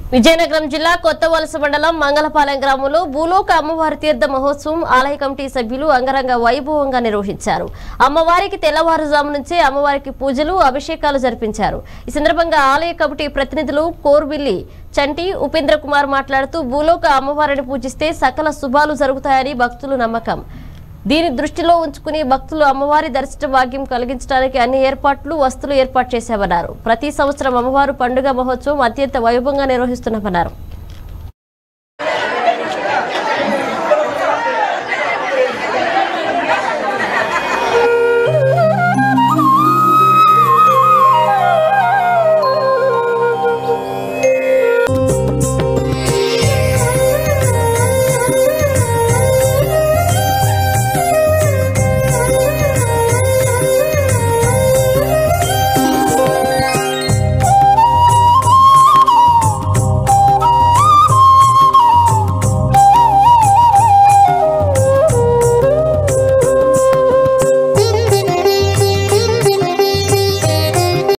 విజయనగరం జిల్లా కొత్త వలస మండలం మంగళపాలెం గ్రామంలో భూలోక అమ్మవారి తీర్థ మహోత్సవం ఆలయ కమిటీ సభ్యులు అంగరంగ వైభవంగా నిర్వహించారు అమ్మవారికి తెల్లవారుజాము నుంచే అమ్మవారికి పూజలు అభిషేకాలు జరిపించారు ఈ సందర్భంగా ఆలయ కమిటీ ప్రతినిధులు కోర్బిల్లి చంటి ఉపేంద్ర కుమార్ మాట్లాడుతూ భూలోక అమ్మవారిని పూజిస్తే సకల శుభాలు జరుగుతాయని భక్తులు నమ్మకం దీని దృష్టిలో ఉంచుకుని భక్తులు అమ్మవారి దర్శన భాగ్యం కలిగించడానికి అన్ని ఏర్పాట్లు వస్తువులు ఏర్పాటు చేశామన్నారు ప్రతి సంవత్సరం అమ్మవారు పండుగ మహోత్సవం అత్యంత వైభవంగా నిర్వహిస్తున్నామన్నారు